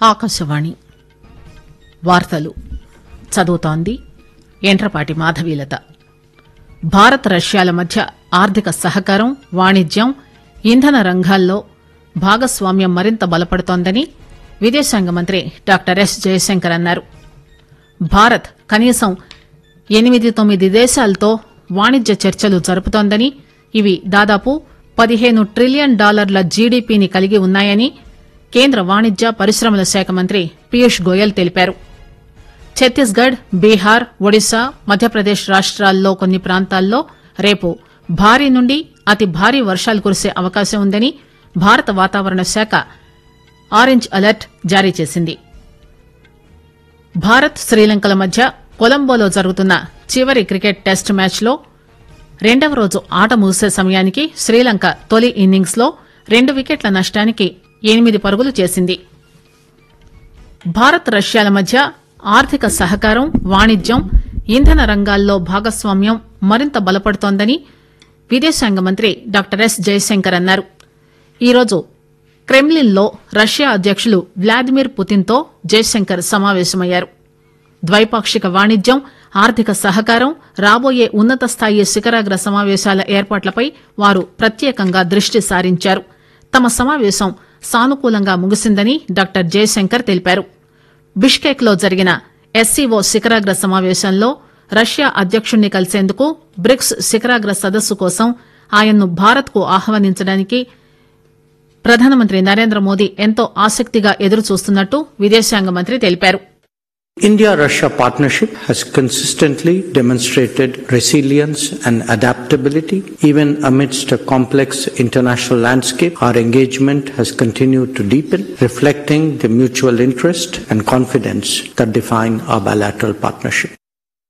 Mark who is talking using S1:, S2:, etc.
S1: ఆకాశవాణి వార్తలు చదువుతోంది ఎంట్రపాటి మాధవీలత భారత్ రష్యాల మధ్య ఆర్థిక సహకారం వాణిజ్యం ఇంధన రంగాల్లో భాగస్వామ్యం మరింత బలపడుతోందని విదేశాంగ మంత్రి డాక్టర్ ఎస్ జయశంకర్ అన్నారు భారత్ కనీసం ఎనిమిది తొమ్మిది దేశాలతో వాణిజ్య చర్చలు జరుపుతోందని ఇవి దాదాపు పదిహేను ట్రిలియన్ డాలర్ల జీడీపీని కలిగి ఉన్నాయని కేంద్ర వాణిజ్య పరిశ్రమల శాఖ మంత్రి పీయూష్ గోయల్ తెలిపారు ఛత్తీస్గఢ్ బీహార్ ఒడిశా మధ్యప్రదేశ్ రాష్ట్రాల్లో కొన్ని ప్రాంతాల్లో రేపు భారీ నుండి అతి భారీ వర్షాలు కురిసే అవకాశం ఉందని భారత వాతావరణ శాఖ ఆరెంజ్ అలర్ట్ జారీ చేసింది భారత్ శ్రీలంకల మధ్య కొలంబోలో జరుగుతున్న చివరి క్రికెట్ టెస్ట్ మ్యాచ్లో రెండవ రోజు ఆట ముగిసే సమయానికి శ్రీలంక తొలి ఇన్నింగ్స్ లో రెండు వికెట్ల నష్టానికి ఎనిమిది పరుగులు చేసింది భారత్ రష్యాల మధ్య ఆర్థిక సహకారం వాణిజ్యం ఇంధన రంగాల్లో భాగస్వామ్యం మరింత బలపడుతోందని విదేశాంగ మంత్రి డాక్టర్ ఎస్ జయశంకర్ అన్నారు ఈరోజు క్రెమ్లిన్లో రష్యా అధ్యకులు వ్లాదిమిర్ పుతిన్తో జయశంకర్ సమావేశమయ్యారు ద్వైపాక్షిక వాణిజ్యం ఆర్థిక సహకారం రాబోయే ఉన్నత స్థాయి శిఖరాగ్ర సమావేశాల ఏర్పాట్లపై వారు ప్రత్యేకంగా దృష్టి సారించారు తమ సమావేశం సానుకూలంగా ముగిసిందని డాక్టర్ జయశంకర్ తెలిపారు బిష్కేక్ లో జరిగిన ఎస్సీఓ శిఖరాగ్ర సమావేశంలో రష్యా అధ్యకుణ్ణి కలిసేందుకు బ్రిక్స్ శిఖరాగ్ర సదస్సు కోసం ఆయన్ను భారత్ కు ఆహ్వానించడానికి ప్రధానమంత్రి నరేంద్ర మోదీ ఎంతో ఆసక్తిగా ఎదురుచూస్తున్నట్టు విదేశాంగ మంత్రి తెలిపారు
S2: India Russia partnership has consistently demonstrated resilience and adaptability. Even amidst a complex international landscape, our engagement has continued to deepen, reflecting the mutual interest and confidence that define our bilateral partnership.